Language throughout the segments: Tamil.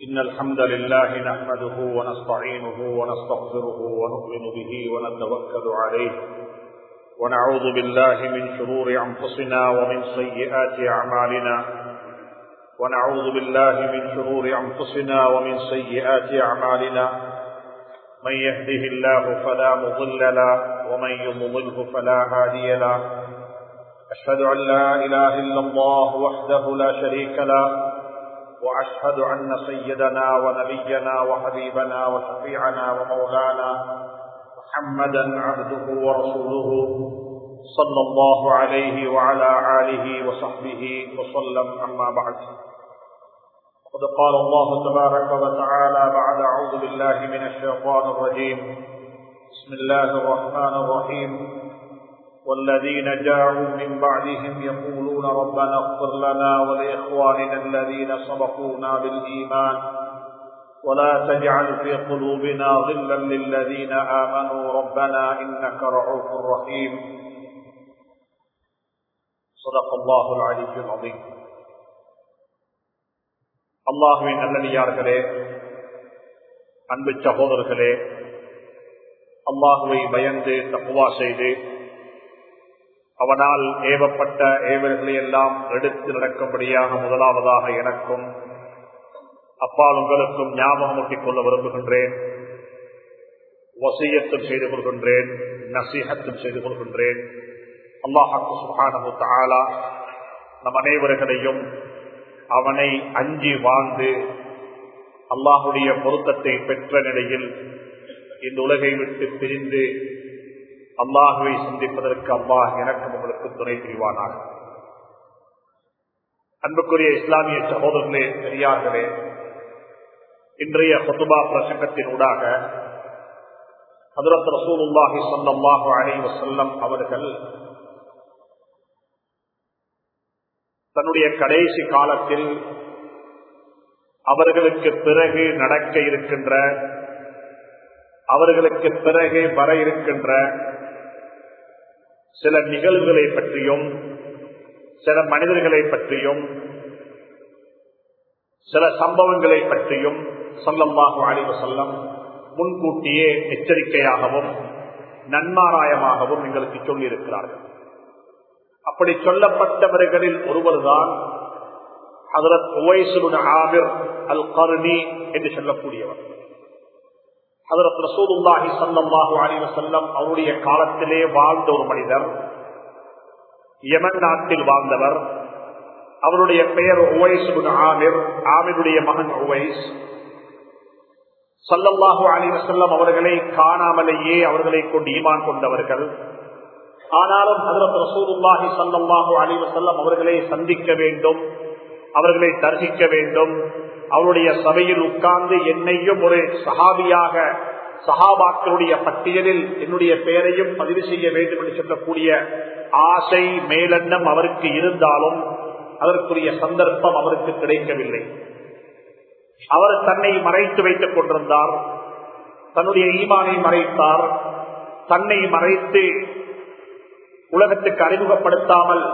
إن الحمد لله نحمده ونستعينه ونستغفره ونؤمن به ونتوكل عليه ونعوذ بالله من شرور أنفسنا ومن سيئات أعمالنا ونعوذ بالله من شرور أنفسنا ومن سيئات أعمالنا من يهده الله فلا مضل له ومن يضلله فلا هادي له أشهد أن لا إله إلا الله وحده لا شريك له وأشهد أن سيدنا ونبينا وحبيبنا وشفيعنا ومولانا محمدا عبده ورسوله صلى الله عليه وعلى آله وصحبه وسلم أما بعد وقد قال الله تبارك وتعالى بعد أعوذ بالله من الشيطان الرجيم بسم الله الرحمن الرحيم والذين جاءوا من بعدهم يقولون ربنا اغفر لنا ولإخواننا الذين سبقونا بالإيمان ولا تجعل في قلوبنا غلا للذين آمنوا ربنا إنك رعوف رحيم صدق الله العلي العظيم அல்லாஹுவின் நல்லடியார்களே அன்பு சகோதரர்களே அல்லாஹுவை பயந்து தப்புவா செய்து அவனால் ஏவப்பட்ட ஏவல்களை எல்லாம் எடுத்து நடக்கும்படியாக முதலாவதாக எனக்கும் அப்பால் உங்களுக்கும் ஞாபகம் ஊட்டிக் கொள்ள விரும்புகின்றேன் வசியத்தும் செய்து கொள்கின்றேன் நசீகத்தும் செய்து கொள்கின்றேன் அல்லாஹாக்கு சுகானு தாலா நம் அனைவர்களையும் அவனை அஞ்சி வாழ்ந்து அல்லாஹுடைய பொருத்தத்தை பெற்ற நிலையில் இந்த உலகை விட்டு பிரிந்து அல்லாஹுவை சந்திப்பதற்கு அல்லாஹ் எனக்கும் உங்களுக்கு துணை புரிவானாக அன்புக்குரிய இஸ்லாமிய சகோதரர்களே பெரியார்களே இன்றைய ஹொத்துபா பிரசங்கத்தின் ஊடாக ஹதரத் ரசூலுல்லாஹி சல்லாஹு அலி வசல்லம் அவர்கள் தன்னுடைய கடைசி காலத்தில் அவர்களுக்கு பிறகு நடக்க இருக்கின்ற அவர்களுக்கு பிறகு வர இருக்கின்ற சில நிகழ்வுகளை பற்றியும் சில மனிதர்களை பற்றியும் சில சம்பவங்களை பற்றியும் சொல்லமாக அழிவு செல்லம் முன்கூட்டியே எச்சரிக்கையாகவும் நன்மாராயமாகவும் எங்களுக்கு சொல்லியிருக்கிறார்கள் அப்படி சொல்லப்பட்டவர்களில் ஒருவர்தான் ஹதரத் உவைசுடன் ஆமிர் அல் கருணி என்று சொல்லக்கூடியவர் ஹதரத் ரசூதுல்லாஹி சல்லாஹூ அலி வசல்லம் அவருடைய காலத்திலே வாழ்ந்த ஒரு மனிதர் யமன் நாட்டில் வாழ்ந்தவர் அவருடைய பெயர் உவைஸ் ஆமிர் ஆமிருடைய மகன் உவைஸ் சல்லல்லாஹூ அலி வசல்லம் அவர்களை காணாமலேயே அவர்களை கொண்டு ஈமான் கொண்டவர்கள் ஆனாலும் ஹதரத் ரசூலுல்லாஹி சல்லாஹூ அலி வசல்லம் அவர்களை சந்திக்க வேண்டும் அவர்களை தரிசிக்க வேண்டும் அவருடைய சபையில் உட்கார்ந்து என்னையும் ஒரு சஹாபியாக சஹாபாக்களுடைய பட்டியலில் என்னுடைய பெயரையும் பதிவு செய்ய வேண்டும் என்று சொல்லக்கூடிய ஆசை மேலெண்ணம் அவருக்கு இருந்தாலும் அதற்குரிய சந்தர்ப்பம் அவருக்கு கிடைக்கவில்லை அவர் தன்னை மறைத்து வைத்துக் கொண்டிருந்தார் தன்னுடைய ஈமானை மறைத்தார் தன்னை மறைத்து உலகத்துக்கு அறிமுகப்படுத்தாமல்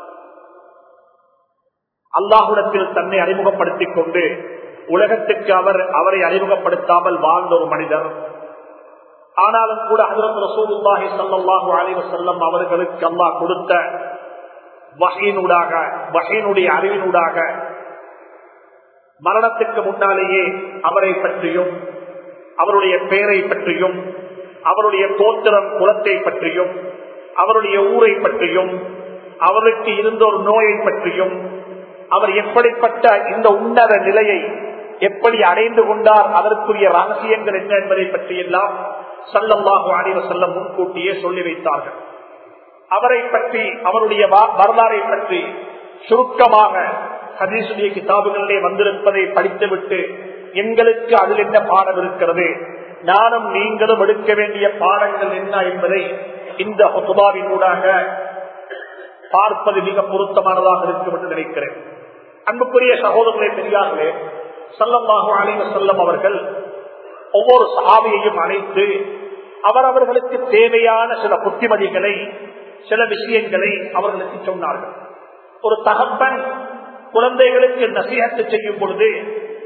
அல்லாஹுடத்தில் தன்னை அறிமுகப்படுத்திக் கொண்டு உலகத்துக்கு அவர் அவரை அறிமுகப்படுத்தாமல் வாழ்ந்த ஒரு மனிதர் ஆனாலும் கூட ஹசரத் ரசூலுல்லாஹி சல்லாஹூ அலிவ செல்லம் அவர்களுக்கு அல்லாஹ் கொடுத்த வகையினூடாக வகையினுடைய அறிவினூடாக மரணத்துக்கு முன்னாலேயே அவரை பற்றியும் அவருடைய பெயரை பற்றியும் அவருடைய கோத்திரம் குலத்தை பற்றியும் அவருடைய ஊரை பற்றியும் அவருக்கு இருந்த ஒரு நோயை பற்றியும் அவர் எப்படிப்பட்ட இந்த உன்னத நிலையை எப்படி அடைந்து கொண்டார் அதற்குரிய ரகசியங்கள் என்ன என்பதை பற்றி எல்லாம் சல்லல்லாஹு அணிவ செல்ல முன்கூட்டியே சொல்லி வைத்தார்கள் அவரை பற்றி அவருடைய வரலாறை பற்றி சுருக்கமாக ஹதீசுடைய கிதாபுகளிலே வந்திருப்பதை படித்துவிட்டு எங்களுக்கு அதில் என்ன பாடம் இருக்கிறது நானும் நீங்களும் எடுக்க வேண்டிய பாடங்கள் என்ன என்பதை இந்த ஒத்துபாவினூடாக பார்ப்பது மிக பொருத்தமானதாக இருக்கும் என்று நினைக்கிறேன் அன்புக்குரிய சகோதரர்களை பெரியார்களே சல்லமாக அழைவ செல்லம் அவர்கள் ஒவ்வொரு சாவியையும் அழைத்து அவரவர்களுக்கு தேவையான சில புத்திமதிகளை சில விஷயங்களை அவர்களுக்கு சொன்னார்கள் ஒரு தகப்பன் குழந்தைகளுக்கு நசீகத்து செய்யும் பொழுது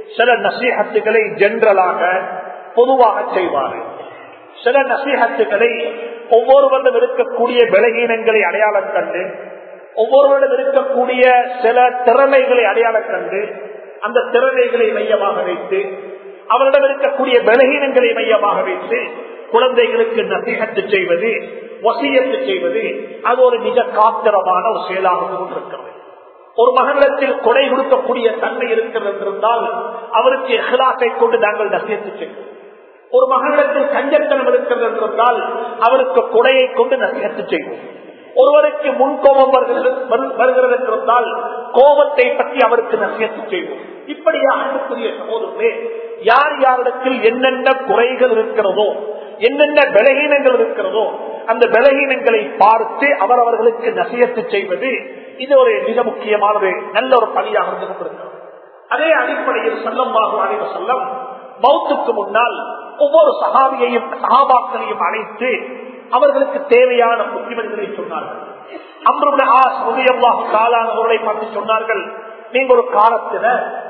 சில நசீகத்துகளை ஜென்ரலாக பொதுவாக செய்வார் சில நசீகத்துகளை ஒவ்வொருவரிடம் இருக்கக்கூடிய பலகீனங்களை அடையாளம் கண்டு ஒவ்வொருவரிடம் இருக்கக்கூடிய சில திறமைகளை அடையாளம் கண்டு அந்த திறமைகளை மையமாக வைத்து அவரிடம் இருக்கக்கூடிய பலகீனங்களை மையமாக வைத்து குழந்தைகளுக்கு நசீகத்து செய்வது வசியத்து செய்வது அது ஒரு மிக காத்திரமான ஒரு செயலாக கொண்டிருக்கிறது ஒரு மகனிடத்தில் கொடை கொடுக்கக்கூடிய தன்மை இருக்கிறது என்றிருந்தால் அவருக்கு எஹ்லாசை கொண்டு நாங்கள் நசியத்து செய்வோம் ஒரு மகனிடத்தில் கஞ்சத்தனம் இருக்கிறது என்றிருந்தால் அவருக்கு கொடையை கொண்டு நசியத்து செய்வோம் ஒருவருக்கு முன்கோபம் வருகிறது என்றிருந்தால் கோபத்தை பற்றி அவருக்கு நசியத்து செய்வோம் இப்படியாக அன்புக்குரிய சகோதரர்களே யார் யாரிடத்தில் என்னென்ன குறைகள் இருக்கிறதோ என்னென்ன பலகீனங்கள் இருக்கிறதோ அந்த பலகீனங்களை பார்த்து அவர் அவர்களுக்கு நசியத்து செய்வது இது ஒரு மிக முக்கியமானது நல்ல ஒரு பணியாக இருந்து கொண்டிருக்கிறது அதே அடிப்படையில் செல்லமாக அனைவர் செல்லம் மௌத்துக்கு முன்னால் ஒவ்வொரு சகாபியையும் சகாபாக்களையும் அழைத்து அவர்களுக்கு தேவையான புத்திமதிகளை சொன்னார்கள் அம்ருடைய ஆஸ் உதயமாக காலானவர்களை பார்த்து சொன்னார்கள் நீங்க ஒரு காலத்துல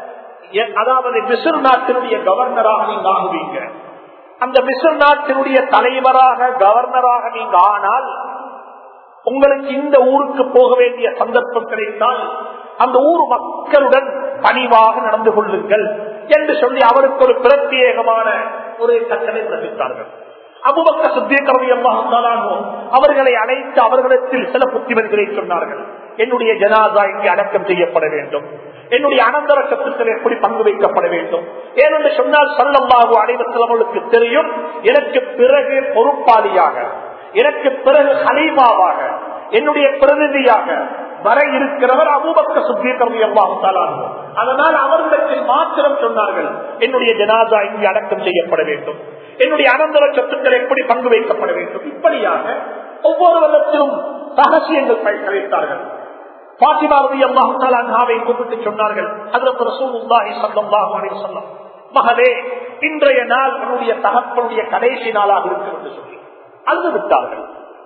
அதாவது மிசிறு நாட்டினுடைய கவர்னராக நீங்க ஆகுவீங்க அந்த மிசிறு நாட்டினுடைய தலைவராக கவர்னராக நீங்க ஆனால் உங்களுக்கு இந்த ஊருக்கு போக வேண்டிய சந்தர்ப்பம் கிடைத்தால் அந்த ஊர் மக்களுடன் பணிவாக நடந்து கொள்ளுங்கள் என்று சொல்லி அவருக்கு ஒரு பிரத்யேகமான ஒரு கட்டளை பிறப்பித்தார்கள் அபுபக்க சுத்தியக்கரவி அல்லாஹாலும் அவர்களை அழைத்து அவர்களிடத்தில் சில புத்திமதிகளை சொன்னார்கள் என்னுடைய ஜனாதா இங்கே அடக்கம் செய்யப்பட வேண்டும் என்னுடைய அனந்தர சொத்துக்கள் எப்படி பங்கு வைக்கப்பட வேண்டும் ஏனென்று சொன்னால் சல்லம்பாகு அனைவத்தில் அவர்களுக்கு தெரியும் எனக்கு பிறகு பொறுப்பாளியாக எனக்கு பிறகு ஹலீமாவாக என்னுடைய பிரதிநிதியாக வர இருக்கிறவர் அபூபக்க சுத்தியக்கரவி அல்லாஹாலும் அதனால் அவர்களிடத்தில் மாத்திரம் சொன்னார்கள் என்னுடைய ஜனாதா இங்கே அடக்கம் செய்யப்பட வேண்டும் என்னுடைய அனந்தர சொத்துக்கள் எப்படி பங்கு வைக்கப்பட வேண்டும் இப்படியாக ஒவ்வொரு வருடத்திலும் ரகசியங்கள் வைத்தார்கள் பாத்திமாவதி அல்லாஹாவை கூப்பிட்டு சொன்னார்கள் அதற்கு ரசூலுல்லாஹி ஸல்லல்லாஹு அலைஹி வஸல்லம் மகளே இன்றைய நாள் உன்னுடைய தகப்பனுடைய கடைசி நாளாக இருக்கும் என்று சொல்லி அழுது விட்டார்கள்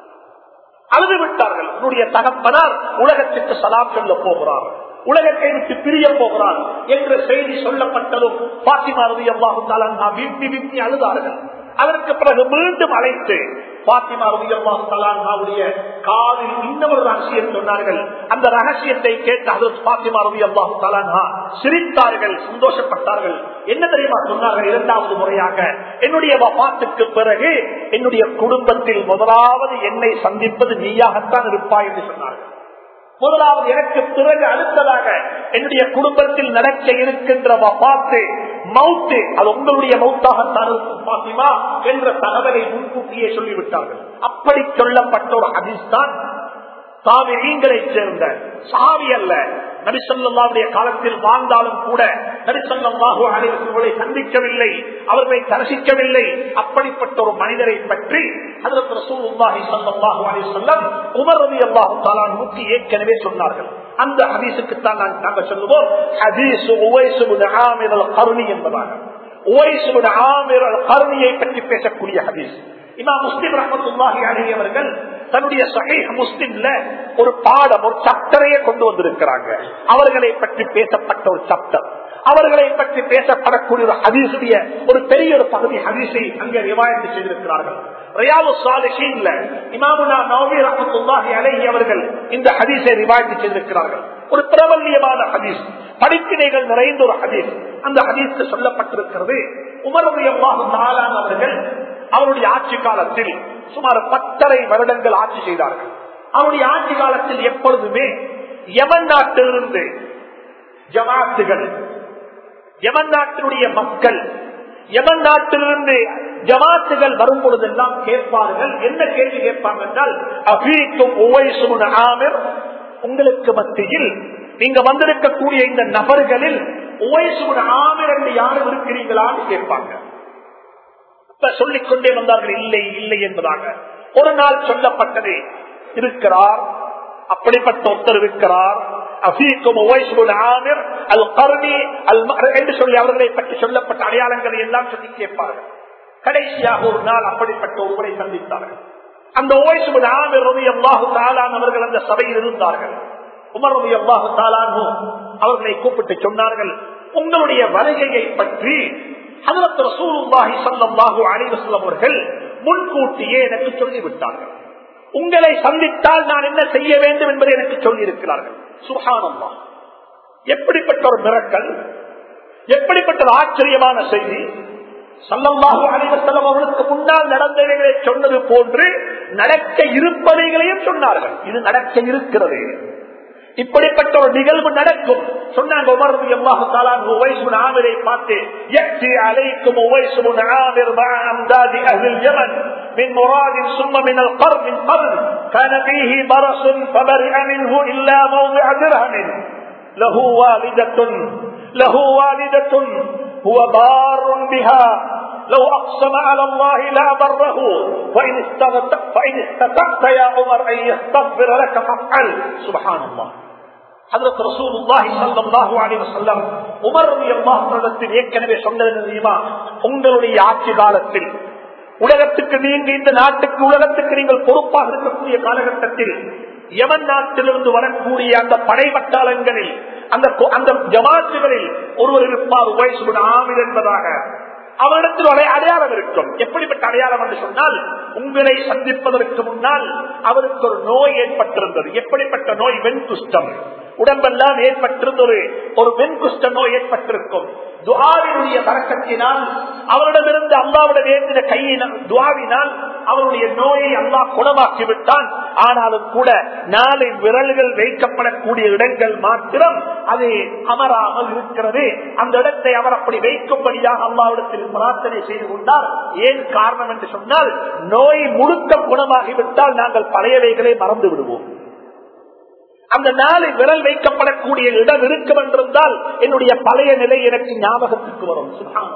அழுது விட்டார்கள் உன்னுடைய தகப்பனார் உலகத்திற்கு சலாம் சொல்ல போகிறார் உலகத்தை விட்டு பிரிய போகிறார் என்ற செய்தி சொல்லப்பட்டதும் பாத்திமா ரவி அல்லாஹு வீட்டி வீட்டி அழுதார்கள் அதற்கு பிறகு மீண்டும் அழைத்து பாத்திமா ரவி அல்லாஹுடைய காலில் இன்னொரு ரகசியம் சொன்னார்கள் அந்த ரகசியத்தை கேட்டு அதற்கு பாத்திமா ரவி அல்லாஹு தலான்ஹா சிரித்தார்கள் சந்தோஷப்பட்டார்கள் என்ன தெரியுமா சொன்னார்கள் இரண்டாவது முறையாக என்னுடைய பாட்டுக்கு பிறகு என்னுடைய குடும்பத்தில் முதலாவது என்னை சந்திப்பது நீயாகத்தான் இருப்பாய் என்று சொன்னார்கள் முதலாவது எனக்கு பிறகு அடுத்ததாக என்னுடைய குடும்பத்தில் நடக்க இருக்கின்ற பார்த்து மவுத்து அது உங்களுடைய மவுத்தாகத்தான் இருக்கும் பாத்திமா என்ற தகவலை முன்கூட்டியே சொல்லிவிட்டார்கள் அப்படி சொல்லப்பட்ட ஒரு அதிஸ்தான் சாவிகளை சேர்ந்த சாவி அல்ல நபிசல்லாவுடைய காலத்தில் வாழ்ந்தாலும் கூட நபிசல்லாஹு அனைவர்களை சந்திக்கவில்லை அவர்களை தரிசிக்கவில்லை அப்படிப்பட்ட ஒரு மனிதரை பற்றி அதற்கு ரசூலுல்லாஹி ஸல்லல்லாஹு அலைஹி வஸல்லம் உமர் ரலியல்லாஹு தஆலா நூற்றி ஏற்கனவே சொன்னார்கள் அந்த ஹதீஸுக்கு தான் நாங்கள் சொல்லுவோம் ஹதீஸ் உவைஸ் இப்னு ஆமிர் அல்-கர்னி என்பதாக உவைஸ் இப்னு ஆமிர் அல்-கர்னியை பற்றி பேசக்கூடிய ஹதீஸ் இமாம் முஸ்லிம் ரஹமத்துல்லாஹி அலைஹி அவர்கள் தன்னுடைய சஹீஹ் முஸ்லிம்ல ஒரு பாடம் ஒரு சப்டரையே கொண்டு வந்திருக்கிறாங்க அவர்களை பற்றி பேசப்பட்ட ஒரு சப்டர் அவர்களை பற்றி பேசப்படக்கூடிய ஒரு ஹதீசுடைய ஒரு பெரிய ஒரு பகுதி ஹதீஸை அங்கே ரிவாயத்து செய்திருக்கிறார்கள் ரியாவு சாலிஹீன்ல இமாமுனா நவமி ரஹமத்துல்லாஹி அலைஹி அவர்கள் இந்த ஹதீஸை ரிவாயத்து செய்திருக்கிறார்கள் ஒரு பிரபல்யமான ஹதீஸ் படிப்பினைகள் நிறைந்த ஒரு ஹதீஸ் அந்த ஹதீஸ் சொல்லப்பட்டிருக்கிறது உமருடைய அவர்கள் அவருடைய ஆட்சி காலத்தில் சுமார் பத்தரை வருடங்கள் ஆட்சி செய்தார்கள் அவருடைய ஆட்சி காலத்தில் எப்பொழுதுமே யமன் நாட்டிலிருந்து ஜமாத்துகள் யமன் நாட்டினுடைய மக்கள் யமன் நாட்டிலிருந்து ஜமாத்துகள் வரும் பொழுதெல்லாம் கேட்பார்கள் என்ன கேள்வி கேட்பாங்க என்றால் அபீக்கும் உவைசுன் ஆமிர் உங்களுக்கு மத்தியில் நீங்க வந்திருக்கக்கூடிய இந்த நபர்களில் உவைசுன் ஆமிர் என்று யாரும் இருக்கிறீங்களான்னு கேட்பாங்க சொல்லிக் கொண்டே வந்தார்கள் இல்லை இல்லை என்பதாக ஒரு நாள் சொல்லப்பட்டது இருக்கிறார் அப்படிப்பட்ட ஒருத்தர் இருக்கிறார் என்று சொல்லி அவர்களை பற்றி சொல்லப்பட்ட அடையாளங்களை எல்லாம் சொல்லி கேட்பார்கள் கடைசியாக ஒரு நாள் அப்படிப்பட்ட ஒருவரை சந்தித்தார்கள் அந்த ஓய்சுபு ஆமிர் ரவி அல்லாஹு தாலான் அவர்கள் அந்த சபையில் இருந்தார்கள் உமர் ரவி அல்லாஹு தாலானோ அவர்களை கூப்பிட்டு சொன்னார்கள் உங்களுடைய வருகையை பற்றி ஹதரத் ரசூலுல்லாஹி ஸல்லல்லாஹு அலைஹி வஸல்லம் அவர்கள் முன்கூட்டியே எனக்கு சொல்லிவிட்டார்கள் உங்களை சந்தித்தால் நான் என்ன செய்ய வேண்டும் என்பதை எனக்கு சொல்லி இருக்கிறார்கள் சுஹானம்மா எப்படிப்பட்ட ஒரு மிரக்கல் எப்படிப்பட்ட ஒரு ஆச்சரியமான செய்தி சல்லல்லாஹு அலைவசல்லம் அவர்களுக்கு முன்னால் நடந்தவைகளை சொன்னது போன்று நடக்க இருப்பவைகளையும் சொன்னார்கள் இது நடக்க இருக்கிறது இப்படிப்பட்ட ஒரு நிகழ்வு நடக்கும் சொன்னாங்க உமர் ரலியல்லாஹு தஆலா உவைஸ் பின் ஆமிரை பார்த்து யக்தி அலைக்கும் உவைஸ் பின் ஆமிர் மع امداد اهل اليمن من مراد ثم من القرن من قرن كان فيه برص فبرئ منه الا موضع درهم له والدة له والدة هو بار بها لو أقسم على الله لا بره وإن استطعت فإن استطعت يا عمر أن يستغفر لك فافعل سبحان الله ஹதரத் ரசூலுல்லாஹி ஸல்லல்லாஹு அலைஹி வஸல்லம் உமர் ரலியல்லாஹு அன்ஹு ஏற்கனவே சொன்னது தெரியுமா உங்களுடைய ஆட்சி காலத்தில் உலகத்துக்கு நீங்க இந்த நாட்டுக்கு உலகத்துக்கு நீங்கள் பொறுப்பாக இருக்கக்கூடிய காலகட்டத்தில் யமன் நாட்டிலிருந்து வரக்கூடிய அந்த படை பட்டாளங்களில் அந்த அந்த ஜமாத்துகளில் ஒருவர் இருப்பார் உவைசுடன் ஆமிர் என்பதாக அவரிடத்தில் ஒரு அடையாளம் இருக்கும் எப்படிப்பட்ட அடையாளம் என்று சொன்னால் உங்களை சந்திப்பதற்கு முன்னால் அவருக்கு ஒரு நோய் ஏற்பட்டிருந்தது எப்படிப்பட்ட நோய் வெண்குஷ்டம் உடம்பெல்லாம் ஏற்பட்டிருந்த ஒரு ஒரு வெண்குஷ்ட நோய் ஏற்பட்டிருக்கும் துவாவினுடைய தரக்கத்தினால் அவரிடமிருந்து அல்லாவிட வேண்டிய கையினால் துவாவினால் அவருடைய நோயை அல்லா குணமாக்கி விட்டான் ஆனாலும் கூட நாளை விரல்கள் வைக்கப்படக்கூடிய இடங்கள் மாத்திரம் அது அமராமல் இருக்கிறது அந்த இடத்தை அவர் அப்படி வைக்கும்படியாக அல்லாவிடத்தில் பிரார்த்தனை செய்து கொண்டார் ஏன் காரணம் என்று சொன்னால் நோய் முழுக்க குணமாகிவிட்டால் நாங்கள் பழையவைகளை மறந்து விடுவோம் அந்த நாளை விரல் வைக்கப்படக்கூடிய இடம் இருக்கும் என்றிருந்தால் என்னுடைய பழைய நிலை எனக்கு ஞாபகத்துக்கு வரும்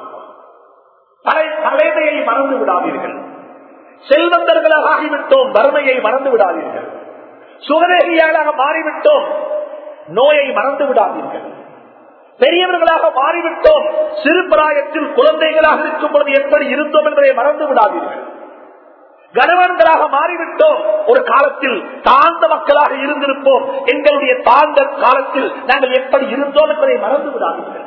பழையதையை மறந்து விடாதீர்கள் செல்வந்தர்களாக ஆகிவிட்டோம் வறுமையை மறந்து விடாதீர்கள் சுகதேகியாளாக மாறிவிட்டோம் நோயை மறந்து விடாதீர்கள் பெரியவர்களாக மாறிவிட்டோம் சிறு பிராயத்தில் குழந்தைகளாக இருக்கும் பொழுது எப்படி இருந்தோம் என்பதை மறந்து விடாதீர்கள் கணவன்களாக மாறிவிட்டோம் ஒரு காலத்தில் தாழ்ந்த மக்களாக இருந்திருப்போம் எங்களுடைய தாழ்ந்த காலத்தில் நாங்கள் எப்படி இருந்தோம் என்பதை மறந்து விடாதீர்கள்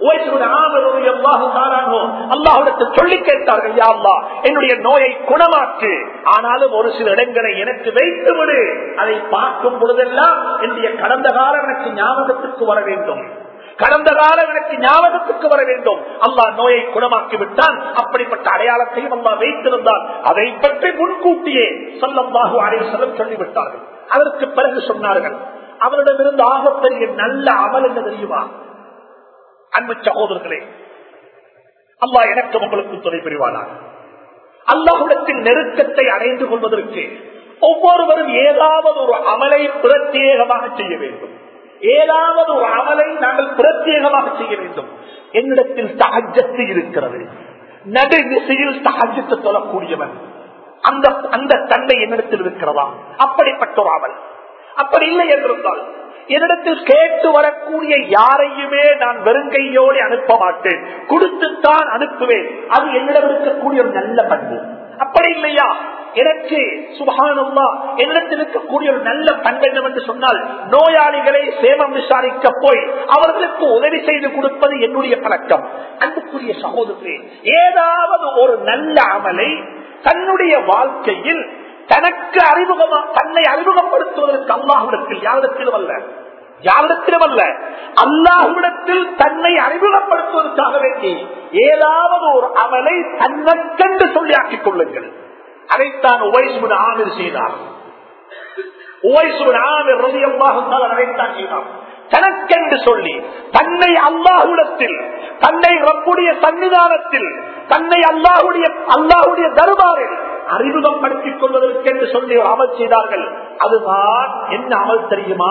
சொல்லி கேட்டார்கள் யாழ்லா என்னுடைய நோயை குணமாக்கு ஆனாலும் ஒரு சில இடங்களை எனக்கு வைத்து விடு அதை பார்க்கும் பொழுதெல்லாம் என்னுடைய கடந்த காலம் எனக்கு ஞாபகத்துக்கு வர வேண்டும் கடந்த காலம் எனக்கு ஞாபகத்துக்கு வர வேண்டும் அல்லா நோயை குணமாக்கி விட்டான் அப்படிப்பட்ட அடையாளத்தையும் அல்லா வைத்திருந்தார் அதை பற்றி முன்கூட்டியே சொல்லம்பாகு அடையசலம் சொல்லிவிட்டார்கள் அதற்கு பிறகு சொன்னார்கள் அவரிடமிருந்து ஆகப்பெரிய நல்ல அமல் என்ன தெரியுமா அன்பு சகோதரர்களே அல்லா எனக்கு உங்களுக்கு துணை புரிவானார் அல்லாஹுடத்தில் நெருக்கத்தை அடைந்து கொள்வதற்கு ஒவ்வொருவரும் ஏதாவது ஒரு அமலை பிரத்யேகமாக செய்ய வேண்டும் ஏதாவது ஒரு அமலை நாங்கள் பிரத்யேகமாக செய்ய வேண்டும் என்னிடத்தில் சகஜத்து இருக்கிறது நடு திசையில் சகஜத்து சொல்லக்கூடியவன் அந்த அந்த தன்மை என்னிடத்தில் இருக்கிறதா அப்படிப்பட்ட ஒரு அமல் அப்படி இல்லை என்றிருந்தால் என்னிடத்தில் கேட்டு வரக்கூடிய யாரையுமே நான் வெறுங்கையோடு அனுப்ப மாட்டேன் கொடுத்துத்தான் அனுப்புவேன் அது என்னிடம் இருக்கக்கூடிய ஒரு நல்ல பண்பு அப்படி இல்லையா எனக்கு சுபகானம்மா என்னிடத்தில் இருக்கக்கூடிய ஒரு நல்ல பண்பு என்னவென்று சொன்னால் நோயாளிகளை சேமம் விசாரிக்க போய் அவர்களுக்கு உதவி செய்து கொடுப்பது என்னுடைய பழக்கம் அன்புக்குரிய சகோதரே ஏதாவது ஒரு நல்ல அமலை தன்னுடைய வாழ்க்கையில் தனக்கு அறிமுகமா தன்னை அறிமுகப்படுத்துவதற்கு அல்லாஹுடத்தில் யாரிடத்திலும் அல்ல யாரிடத்திலும் அல்ல அல்லாஹுடத்தில் தன்னை அறிமுகப்படுத்துவதற்காக வேண்டி ஏதாவது ஒரு அமலை தன்னக்கென்று சொல்லி ஆக்கிக் கொள்ளுங்கள் அதைத்தான் உவைசுடன் ஆமிர் செய்தார் உவைசுடன் ஆமிர் ரதியல்லாஹு அதைத்தான் செய்தார் தனக்கென்று சொல்லி தன்னை அல்லாஹுடத்தில் தன்னை ரப்புடைய சன்னிதானத்தில் தன்னை அல்லாஹுடைய அல்லாஹுடைய தர்பாரில் அறிமுகப்படுத்திக் கொள்வதற்கென்று சொல்லி ஒரு அமல் செய்தார்கள் அதுதான் என்ன அமல் தெரியுமா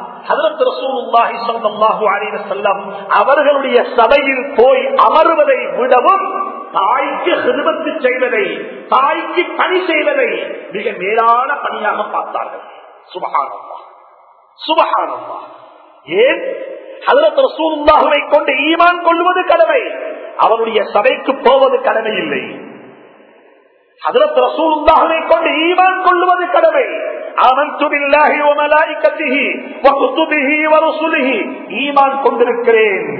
அவர்களுடைய சபையில் போய் அமர்வதை விடவும் தாய்க்கு ஹிருபத்து செய்வதை தாய்க்கு பணி செய்வதை மிக மேலான பணியாக பார்த்தார்கள் சுபகானம்மா சுபகானம்மா ஏன் ஹதரத் ரசூலுல்லாஹுவை கொண்டு ஈமான் கொள்வது கடமை அவருடைய சபைக்கு போவது கடமை இல்லை ஹதரத் ரசூலுல்லாஹுவை கொண்டு ஈமான் கொள்வது கடமை ஆமன்து பில்லாஹி வ மலாயிகத்திஹி வ குதுபிஹி வ ருசுலிஹி ஈமான் கொண்டிருக்கிறேன்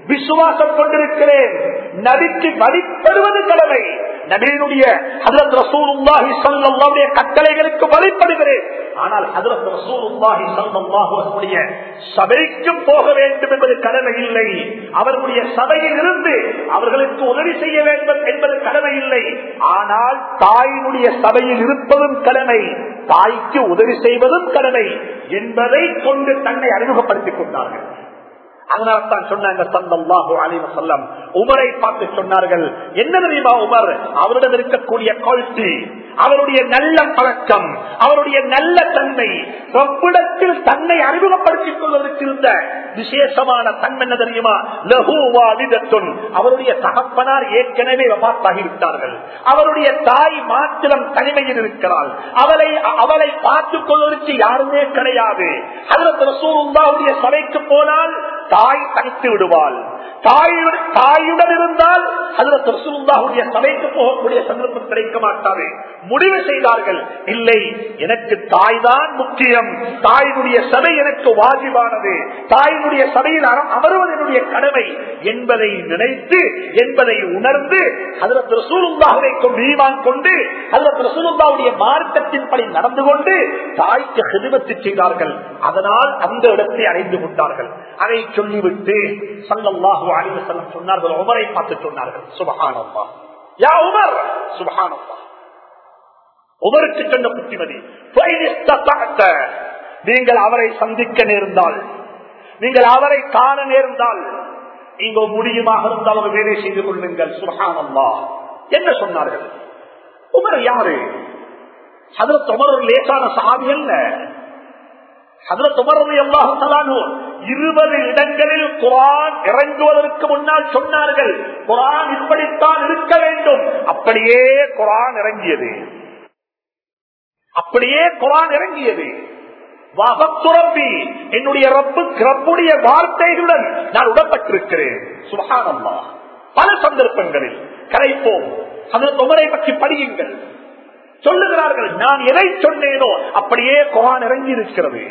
விசுவாசம் கொண்டிருக்கிறேன் நபிக்கு வழிபடுவது கடமை நபியினுடைய ஹதரத் ரசூலுல்லாஹி ஸல்லல்லாஹு கட்டளைகளுக்கு வழிபடுகிறேன் ஆனால் ஹதரத் ரசூலுல்லாஹி ஸல்லல்லாஹு அலைஹி சபைக்கு போக வேண்டும் என்பது கடமை இல்லை அவர்களுடைய சபையில் இருந்து அவர்களுக்கு உதவி செய்ய வேண்டும் என்பது கடமை இல்லை ஆனால் தாயினுடைய சபையில் இருப்பதும் கடமை தாய்க்கு உதவி செய்வதும் கடமை என்பதை கொண்டு தன்னை அறிமுகப்படுத்திக் கொண்டார்கள் அதனால தான் சொன்னாங்க சந்தல்லாஹு அலைவ செல்லம் உமரை பார்த்து சொன்னார்கள் என்ன தெரியுமா உமர் அவரிடம் இருக்கக்கூடிய குவாலிட்டி அவருடைய நல்ல பழக்கம் அவருடைய நல்ல தன்மை ரப்பிடத்தில் தன்னை அறிமுகப்படுத்திக் கொள்வதற்கு இருந்த விசேஷமான தன்மை என்ன தெரியுமா லகுவா விதத்துன் அவருடைய தகப்பனார் ஏற்கனவே வபாத்தாகிவிட்டார்கள் அவருடைய தாய் மாத்திரம் தனிமையில் இருக்கிறாள் அவளை அவளை பார்த்துக் கொள்வதற்கு யாருமே கிடையாது அதற்கு ரசூலுல்லாவுடைய சபைக்கு போனால் தாய் தனித்து விடுவாள் தாயுடன் தாயுடன் இருந்தால் அதுல ரசூலுல்லாவுடைய சபைக்கு போகக்கூடிய சந்தர்ப்பம் கிடைக்க மாட்டாது முடிவு செய்தார்கள் இல்லை எனக்கு தாய் தான் முக்கியம் தாயினுடைய சபை எனக்கு வாஜிபானது தாயினுடைய சபையில் அமர்வது என்னுடைய கடமை என்பதை நினைத்து என்பதை உணர்ந்து அதில் ரசூலுல்லாவை கொண்டு ஈமான் கொண்டு அதில் ரசூலுல்லாவுடைய மார்க்கத்தின்படி நடந்து கொண்டு தாய்க்கு ஹிதுமத்து செய்தார்கள் அதனால் அந்த இடத்தை அடைந்து கொண்டார்கள் அதை சொல்லிவிட்டு சல்லல்லாஹு அலைஹி வஸல்லம் சொன்னார்கள் உமரை பார்த்து சொன்னார்கள் சுபஹானல்லாஹ் யா உமர் சுபஹானல்லாஹ் உமருக்கு சொன்ன புத்திமதி நீங்கள் அவரை சந்திக்க நேர்ந்தால் நீங்கள் அவரை காண நேர்ந்தால் இங்க முடியுமாக இருந்தால் அவர் வேலை செய்து கொள்ளுங்கள் சுபஹானல்லா என்ன சொன்னார்கள் உமர் யாரு அதற்கு உமர் ஒரு லேசான சாதி அல்ல இருபது இடங்களில் குரான் இறங்குவதற்கு முன்னால் சொன்னார்கள் குரான் இப்படித்தான் இருக்க வேண்டும் அப்படியே குரான் இறங்கியது அப்படியே குரான் இறங்கியது வகத்துரம்பி என்னுடைய ரப்பு ரப்புடைய வார்த்தைகளுடன் நான் உடப்பட்டிருக்கிறேன் சுகானம்மா பல சந்தர்ப்பங்களில் கரைப்போம் அதற்கு உமரை பற்றி படியுங்கள் சொல்லுகிறார்கள் நான் எதை சொன்னேனோ அப்படியே குரான் இறங்கி இருக்கிறது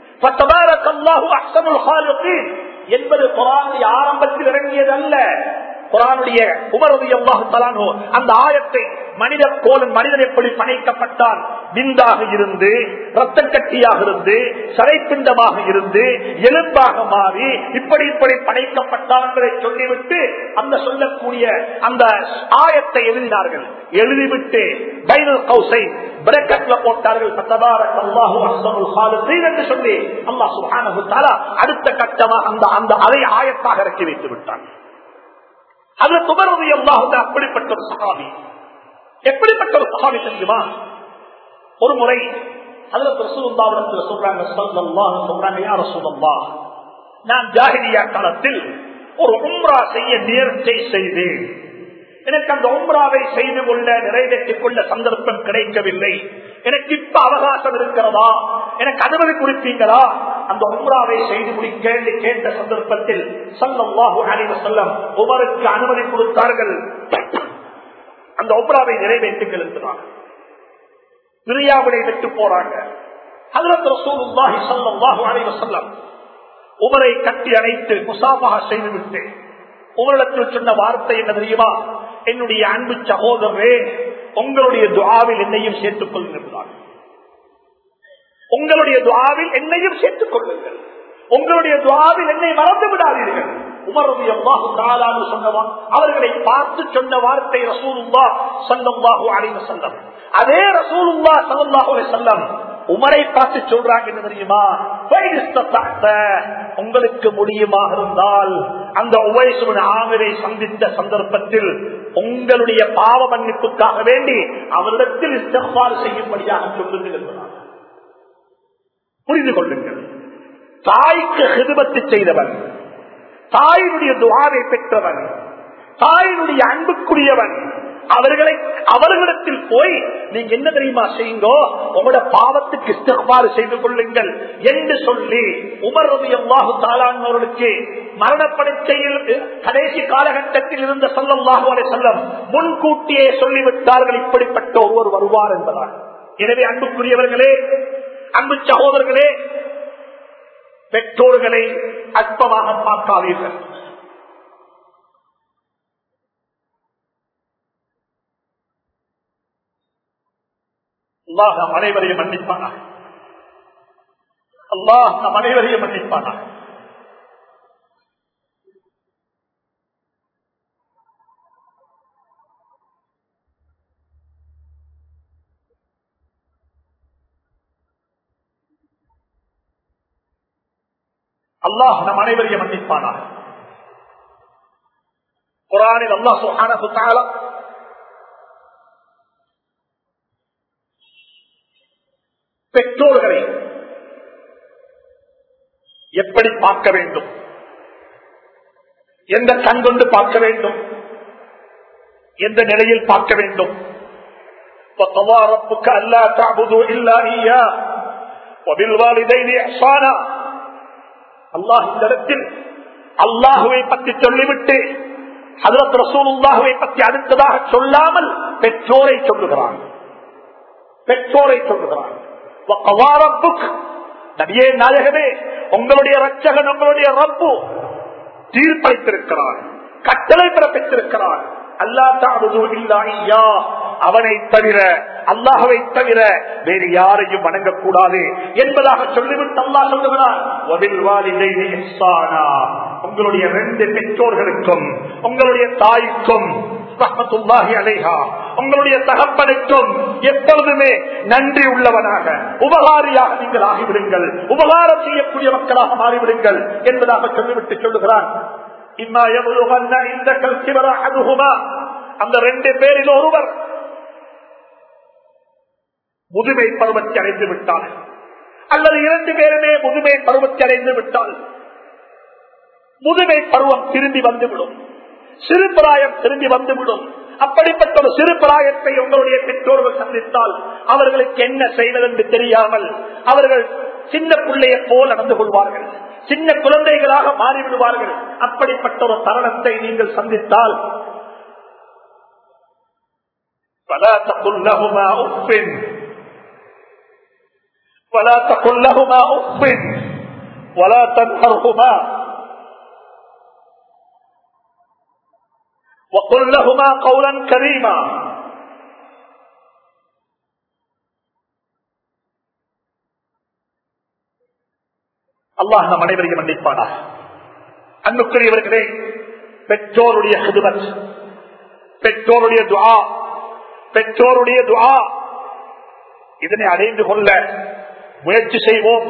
என்பது குரானுடைய ஆரம்பத்தில் இறங்கியது அல்ல குரானுடைய உமரது எவ்வாறு அந்த ஆயத்தை மனித கோலன் மனிதன் எப்படி படைக்கப்பட்டான் விந்தாக இருந்து ரத்த கட்டியாக இருந்து சரைப்பிண்டமாக இருந்து எலும்பாக மாறி இப்படி இப்படி படைக்கப்பட்டான் என்பதை சொல்லிவிட்டு அந்த சொல்லக்கூடிய அந்த ஆயத்தை எழுதினார்கள் எழுதிவிட்டு பைனல் கௌசை பிரக்கெட்ல போட்டார்கள் என்று சொல்லி அல்லா சுஹானு அடுத்த கட்டமாக அந்த அந்த அதை ஆயத்தாக இறக்கி வைத்து விட்டாங்க அது துமரது எவ்வாறு அப்படிப்பட்ட ஒரு சகாபி எப்படிப்பட்ட ஒரு சகாபி தெரியுமா ஒரு முறை அதுல பிரசுந்தாவிடத்தில் சொல்றாங்க சொல்றாங்க யார சொல்லம்பா நான் ஜாகிரியா காலத்தில் ஒரு உம்ரா செய்ய நேர்ச்சை செய்தேன் எனக்கு அந்த உம்ராவை செய்து கொள்ள நிறைவேற்றிக் கொள்ள சந்தர்ப்பம் கிடைக்கவில்லை எனக்கு இப்ப அவகாசம் இருக்கிறதா எனக்கு அனுமதி கொடுப்பீங்களா அந்த உம்ராவை செய்து முடிக்க கேட்ட சந்தர்ப்பத்தில் சல்லாஹு அனைவ செல்லம் உமருக்கு அனுமதி கொடுத்தார்கள் அந்த உம்ராவை நிறைவேற்றி இருக்கிறாங்க பிரியாவினை விட்டு போறாங்க உமரை கட்டி அணைத்து முசாபாக செய்துவிட்டு உங்களிடத்தில் சொன்ன வார்த்தை என்ன தெரியுமா என்னுடைய அன்பு சகோதரரே உங்களுடைய துவாவில் என்னையும் சேர்த்துக் கொள்கிறார் உங்களுடைய துவாவில் என்னையும் சேர்த்துக் கொள்ளுங்கள் உங்களுடைய துவாவில் என்னை மறந்து விடாதீர்கள் உமரது எவ்வாறு காலான்னு சொன்னவா அவர்களை பார்த்து சொன்ன வார்த்தை ரசூலுல்லா சல்லம்பாஹு அலைவ செல்லம் அதே ரசூலுல்லா சல்லம்பாஹு செல்லம் உமரை பார்த்து சொல்றாங்க என்ன தெரியுமா உங்களுக்கு முடியுமாக இருந்தால் அந்த உவைசுவன் ஆவிரை சந்தித்த சந்தர்ப்பத்தில் உங்களுடைய பாவ மன்னிப்புக்காக வேண்டி அவரிடத்தில் இஸ்தபாறு செய்யும்படியாக சொல்லுங்கள் என்பதாக புரிந்து கொள்ளுங்கள் தாய்க்கு ஹிதுபத்து செய்தவன் தாயினுடைய துவாரை பெற்றவன் தாயினுடைய அன்புக்குரியவன் அவர்களை அவர்களிடத்தில் போய் நீங்க என்ன தெரியுமா செய்யுங்கோ உங்களோட பாவத்துக்கு இஸ்தபாறு செய்து கொள்ளுங்கள் என்று சொல்லி உமர் ரவி அல்லாஹு தாலானவர்களுக்கு மரணப்படுக்கையில் கடைசி காலகட்டத்தில் இருந்த சொல்லல்லாஹு அலை செல்லம் முன்கூட்டியே சொல்லிவிட்டார்கள் இப்படிப்பட்ட ஒருவர் வருவார் என்பதால் எனவே அன்புக்குரியவர்களே அன்பு சகோதரர்களே பெற்றோர்களை அற்பமாக பார்க்காதீர்கள் அல்லாஹ் நம் அனைவரையும் மன்னிப்பானா அல்லாஹ் நம் அனைவரையும் மன்னிப்பானா அல்லாஹ் நம் அனைவரையும் மன்னிப்பானா குரானில் அல்லாஹ் சுப்ஹானஹு தஆலா பெற்றோர்களை எப்படி பார்க்க வேண்டும் எந்த கண் கொண்டு பார்க்க வேண்டும் எந்த நிலையில் பார்க்க வேண்டும் وقضى ربك ألا تعبدوا إلا إياه وبالوالدين إحسانا அல்லாஹ் இந்த இடத்தில் அல்லாஹுவை பற்றி சொல்லிவிட்டு ஹதரத் ரசூலுல்லாஹுவை பற்றி அடுத்ததாக சொல்லாமல் பெற்றோரை சொல்லுகிறான் பெற்றோரை சொல்லுகிறான் وقضى ربك நபியே நாயகமே உங்களுடைய ரட்சகன் உங்களுடைய ரப்பு தீர்ப்பளித்திருக்கிறான் கட்டளை பிறப்பித்திருக்கிறான் அல்லா தாபது இல்லா ஐயா அவனை தவிர அல்லாஹவை தவிர வேறு யாரையும் வணங்கக்கூடாது என்பதாக சொல்லிவிட்டு அல்லாஹ் சொல்லுகிறான் உங்களுடைய ரெண்டு பெற்றோர்களுக்கும் உங்களுடைய தாய்க்கும் அலைஹா உங்களுடைய தகப்பனுக்கும் எப்பொழுதுமே நன்றி உள்ளவனாக உபகாரியாக நீங்கள் ஆகிவிடுங்கள் உபகாரம் செய்யக்கூடிய மக்களாக மாறிவிடுங்கள் என்பதாக சொல்லிவிட்டு சொல்லுகிறான் இந்த அந்த ரெண்டு பேரில் ஒருவர் முதுமை பருவத்தை அடைந்து விட்டால் அல்லது இரண்டு பேருமே முதுமை பருவத்தை அடைந்து விட்டால் முதுமை பருவம் திரும்பி வந்துவிடும் சிறு பிராயம் திரும்பி வந்துவிடும் அப்படிப்பட்ட ஒரு சிறு பிராயத்தை உங்களுடைய பெற்றோர்கள் சந்தித்தால் அவர்களுக்கு என்ன செய்வதென்று தெரியாமல் அவர்கள் சின்ன பிள்ளையை போல் நடந்து கொள்வார்கள் சின்ன குழந்தைகளாக மாறிவிடுவார்கள் அப்படிப்பட்ட ஒரு தருணத்தை நீங்கள் சந்தித்தால் فلا تقل لهما اف ولا تقل لهما اف ولا تنهرهما وقل لهما قولا كريما அல்லாஹ் நம் அனைவரையும் மன்னிப்பானா அன்புக்குரியவர்களே பெற்றோருடைய ஹிதுமத் பெற்றோருடைய துவா பெற்றோருடைய துவா இதனை அடைந்து கொள்ள முயற்சி செய்வோம்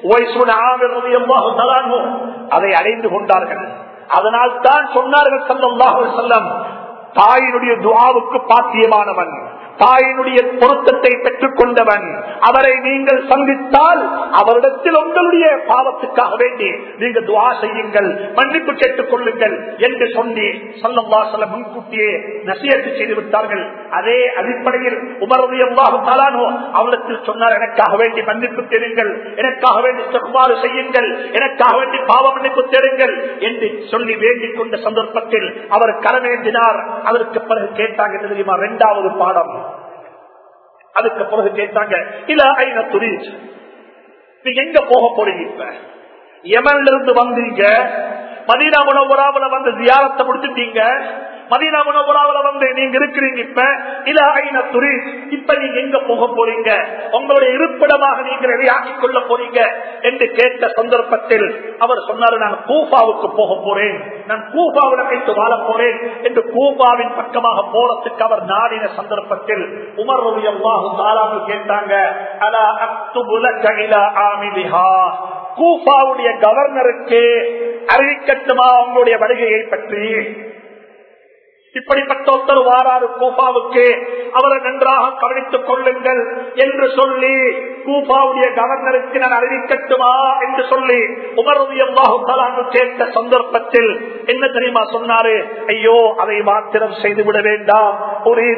அதை அடைந்து கொண்டார்கள் அதனால் தான் சொன்னார்கள் செல்லம் தாயினுடைய துவாவுக்கு பாத்தியமானவன் தாயினுடைய பொருத்தத்தை பெற்றுக் கொண்டவன் அவரை நீங்கள் சந்தித்தால் அவரிடத்தில் உங்களுடைய பாவத்துக்காக வேண்டி நீங்கள் துவா செய்யுங்கள் மன்னிப்பு கேட்டுக் கொள்ளுங்கள் என்று சொல்லி சொல்லம் வாசல முன்கூட்டியே நசியத்து செய்து விட்டார்கள் அதே அடிப்படையில் உமரது எவ்வாறு தாளானோ அவரிடத்தில் சொன்னார் எனக்காக வேண்டி மன்னிப்பு தேடுங்கள் எனக்காக வேண்டி செவ்வாறு செய்யுங்கள் எனக்காக வேண்டி பாவ மன்னிப்பு தேடுங்கள் என்று சொல்லி வேண்டிக் கொண்ட சந்தர்ப்பத்தில் அவர் கரவேந்தினார் அதற்கு பிறகு கேட்டாங்க தெரியுமா இரண்டாவது பாடம் அதுக்கு பிறகு கேட்டாங்க இல்ல ஐநா துணி நீங்க எங்க போக போறீங்க இப்ப யமன்ல இருந்து வந்தீங்க மதீனா முனவராவில வந்து தியானத்தை முடிச்சுட்டீங்க மதீனா முனவராவில வந்து நீங்க இருக்கிறீங்க இப்ப இல்ல ஐநா துணி இப்ப நீங்க எங்க போக போறீங்க உங்களுடைய இருப்பிடமாக நீங்கள் எதையாக்கிக் கொள்ள போறீங்க என்று கேட்ட சந்தர்ப்பத்தில் அவர் சொன்னாரு நான் கூஃபாவுக்கு போக போறேன் நான் கூஃபாவில் வைத்து வாழ போறேன் என்று கூஃபாவின் பக்கமாக போறதுக்கு அவர் நாடின சந்தர்ப்பத்தில் உமர் ரவியல்லாஹு தாலாமல் கேட்டாங்க அலா அக்துபுலக இலா ஆமிலிஹா கூஃபாவுடைய கவர்னருக்கு அறிவிக்கட்டுமா உங்களுடைய வருகையை பற்றி இப்படிப்பட்ட ஒருத்தர் வாராறு கூபாவுக்கு அவரை நன்றாக கவனித்துக் கொள்ளுங்கள் என்று சொல்லி கூபாவுடைய கவர்னருக்கு நான் அறிவிக்கட்டுமா என்று சொல்லி உமரதியல்லாஹு கேட்ட சந்தர்ப்பத்தில் என்ன தெரியுமா சொன்னாரு ஐயோ அதை மாத்திரம் செய்துவிட வேண்டாம் ஒரு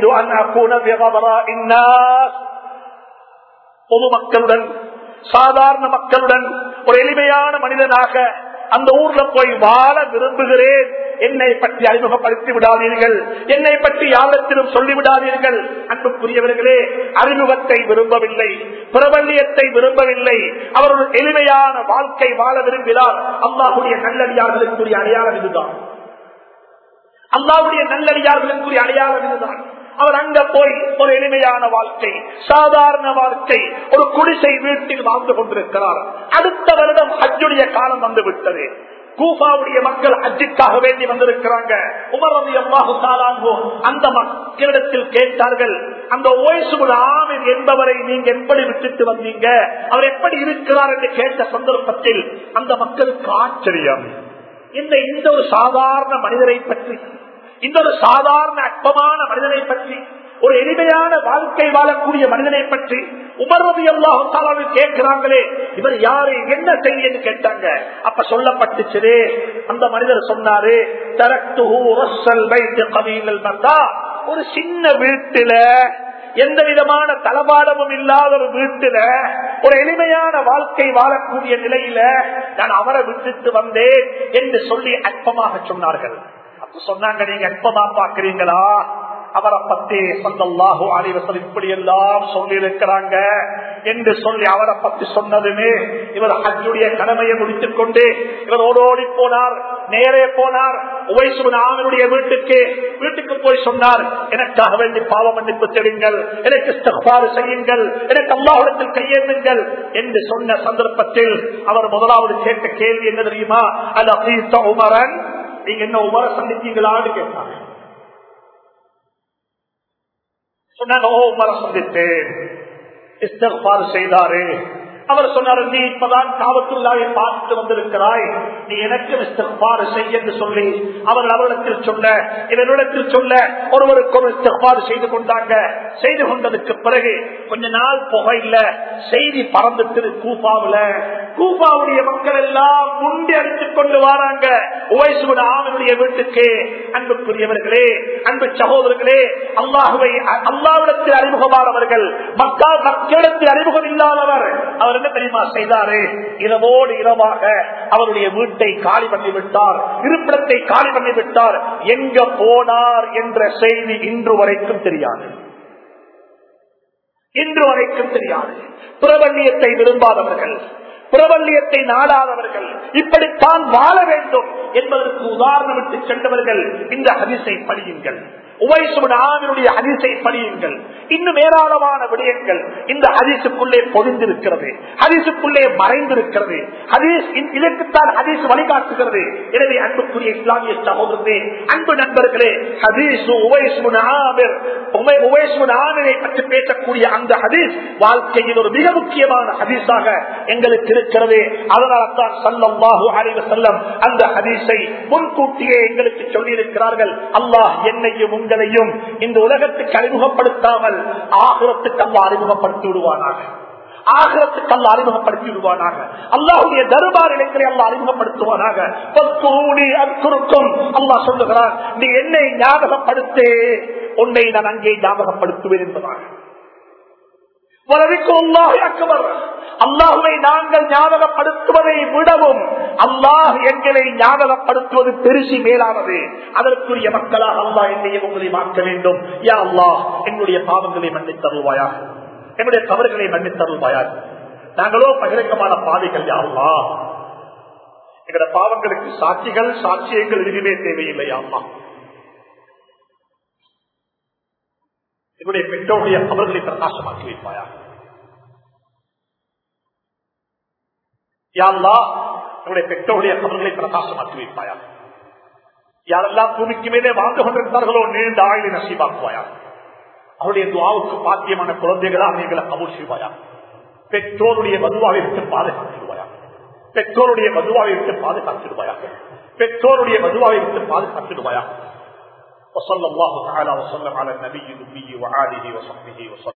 பொதுமக்களுடன் சாதாரண மக்களுடன் ஒரு எளிமையான மனிதனாக அந்த ஊர்ல போய் வாழ விரும்புகிறேன் என்னை பற்றி அறிமுகப்படுத்தி விடாதீர்கள் என்னை பற்றி யாரிடத்திலும் சொல்லிவிடாதீர்கள் அன்புக்குரியவர்களே அறிமுகத்தை விரும்பவில்லை பிரபல்யத்தை விரும்பவில்லை அவர் ஒரு எளிமையான வாழ்க்கை வாழ விரும்பினார் அல்லாஹுடைய நல்லடியார்களுக்குரிய அடையாளம் இதுதான் அல்லாவுடைய நல்லடியார்களுக்குரிய அடையாளம் இதுதான் அவர் அங்க போய் ஒரு எளிமையான வாழ்க்கை சாதாரண வாழ்க்கை ஒரு குடிசை வீட்டில் வாழ்ந்து கொண்டிருக்கிறார் அடுத்த வருடம் ஹஜ்ஜுடைய காலம் வந்து விட்டது கூஃபாவுடைய மக்கள் ஹஜ்ஜுக்காக வேண்டி வந்திருக்கிறாங்க உமர் ரவி அல்லாஹு தாலாங்கோ அந்த மக்களிடத்தில் கேட்டார்கள் அந்த ஓய்சுபுல் ஆமிர் என்பவரை நீங்க எப்படி விட்டுட்டு வந்தீங்க அவர் எப்படி இருக்கிறார் என்று கேட்ட சந்தர்ப்பத்தில் அந்த மக்களுக்கு ஆச்சரியம் இந்த இந்த ஒரு சாதாரண மனிதரை பற்றி இந்த ஒரு சாதாரண அற்பமான மனிதனை பற்றி ஒரு எளிமையான வாழ்க்கை வாழக்கூடிய மனிதனை பற்றி உமர்வதி அல்லாஹால கேட்கிறாங்களே இவர் யாரு என்ன செய்யன்னு கேட்டாங்க அப்ப சொல்லப்பட்டுச்சு அந்த மனிதர் சொன்னாரு ஒரு சின்ன வீட்டுல எந்த விதமான தளபாடமும் இல்லாத ஒரு வீட்டுல ஒரு எளிமையான வாழ்க்கை வாழக்கூடிய நிலையில நான் அவரை விட்டுட்டு வந்தேன் என்று சொல்லி அற்பமாக சொன்னார்கள் அப்ப சொன்னாங்க நீங்க அற்பமா பாக்குறீங்களா அவரை பத்தி சொந்தல்லாஹோ அறிவசல் இப்படி எல்லாம் சொல்லி இருக்கிறாங்க என்று சொல்லி அவரை பத்தி சொன்னதுமே இவர் ஹஜ்ஜுடைய கடமையை முடித்துக் கொண்டு இவர் ஓடோடி போனார் நேரே போனார் உவைசுவனுடைய வீட்டுக்கு வீட்டுக்கு போய் சொன்னார் எனக்காக வேண்டி பாவ மன்னிப்பு தெரியுங்கள் எனக்கு இஸ்திக்பார் செய்யுங்கள் எனக்கு அல்லாஹிடத்தில் கையேந்துங்கள் என்று சொன்ன சந்தர்ப்பத்தில் அவர் முதலாவது கேட்ட கேள்வி என்ன தெரியுமா அது அப்படி உமரன் நீங்க என்ன உமர சந்திச்சீங்களான்னு கேட்டாங்க சொன்னாங்க ஓ உமர சந்தித்தேன் இஸ்திக்பார் செய்தாரு அவர் சொன்னார் நீ இப்பதான் காவத்துள்ளாவை பார்த்து வந்திருக்கிறாய் நீ எனக்கு இஸ்திக்பார் செய் என்று சொல்லி அவர்கள் அவரிடத்தில் சொல்ல இவரிடத்தில் சொல்ல ஒருவருக்கு ஒரு இஸ்திக்பார் செய்து கொண்டாங்க செய்து கொண்டதுக்கு பிறகு கொஞ்ச நாள் புகையில செய்தி பறந்துட்டு கூப்பாவுல கூப்பாவுடைய மக்கள் எல்லாம் முண்டி அடித்துக் கொண்டு வராங்க உவைசுட ஆமனுடைய வீட்டுக்கு அன்புக்குரியவர்களே அன்பு சகோதரர்களே அல்லாஹுவை அல்லாவிடத்தில் அறிமுகமானவர்கள் மக்கா மக்களிடத்தில் அறிமுகம் இல்லாதவர் அவர் என்ன தெரியுமா செய்தாரு இரவோடு இரவாக அவருடைய வீட்டை காலி பண்ணி விட்டார் இருப்பிடத்தை காலி பண்ணி விட்டார் எங்க போனார் என்ற செய்தி இன்று வரைக்கும் தெரியாது இன்று வரைக்கும் தெரியாது பிரபல்யத்தை விரும்பாதவர்கள் பிரபல்யத்தை நாடாதவர்கள் இப்படித்தான் வாழ வேண்டும் என்பதற்கு உதாரணம் விட்டு சென்றவர்கள் இந்த ஹரிசை படியுங்கள் உவைசுடைய ஹரிசை படியுங்கள் இன்னும் ஏராளமான விடயங்கள் இந்த ஹரிசுக்குள்ளே பொதிந்திருக்கிறது ஹரிசுக்குள்ளே மறைந்திருக்கிறது ஹதீஸ் இதற்குத்தான் ஹதீஸ் வழிகாட்டுகிறது எனவே அன்புக்குரிய இஸ்லாமிய சகோதரர்களே அன்பு நண்பர்களே ஹதீசு உவைசுனை பற்றி பேசக்கூடிய அந்த ஹதீஸ் வாழ்க்கையில் ஒரு மிக முக்கியமான ஹதீஸாக எங்களுக்கு இருக்கிறது அதனால தான் சல்லல்லாஹு அலைவ செல்லம் அந்த ஹதீஸை முன்கூட்டியே எங்களுக்கு சொல்லி இருக்கிறார்கள் அல்லாஹ் என்னையும் உங்களையும் இந்த உலகத்துக்கு அறிமுகப்படுத்தாமல் ஆகுரத்துக்கு அல்ல அறிமுகப்படுத்தி விடுவானாக ஆகரத்துக்கு அல்ல அறிமுகப்படுத்தி விடுவானாக அல்லாஹுடைய தர்பார் இலைகளை அல்ல அறிமுகப்படுத்துவானாக அல்லாஹ் சொல்லுகிறான் நீ என்னை ஞாபகப்படுத்தே உன்னை நான் அங்கே ஞாபகப்படுத்துவேன் என்பதாக அல்லாஹுவை நாங்கள் ஞாபகப்படுத்துவதை விடவும் அல்லாஹ் எங்களை ஞாபகப்படுத்துவது பெருசி மேலானது அதற்குரிய மக்களாக அல்லாஹ் என்னையும் உங்களை மாற்ற வேண்டும் யா அல்லாஹ் என்னுடைய பாவங்களை மன்னித் தருவாயாக என்னுடைய தவறுகளை மன்னித் தருவாயாக நாங்களோ பகிரங்கமான பாதைகள் யா அல்லாஹ் எங்களுடைய பாவங்களுக்கு சாட்சிகள் சாட்சியங்கள் எதுவுமே தேவையில்லை அம்மா என்னுடைய பெற்றோருடைய அவர்களை பிரகாசமாக்கி வைப்பாயா யாழ்லா என்னுடைய பெற்றோருடைய அவர்களை பிரகாசமாக்கி வைப்பாயா யாரெல்லாம் பூமிக்கு மேலே வாழ்ந்து கொண்டிருந்தார்களோ நீண்ட ஆயுளை நசீவாக்குவாயா அவருடைய துவாவுக்கு பாத்தியமான குழந்தைகளாக எங்களை கபூர் செய்வாயா பெற்றோருடைய மதுவாவை விட்டு பாதுகாத்திடுவாயா பெற்றோருடைய மதுவாவை விட்டு பாதுகாத்திடுவாயா பெற்றோருடைய மதுவாவை விட்டு பாதுகாத்திடுவாயா وصلى الله تعالى وسلم على النبي الأمي وآله وصحبه وسلم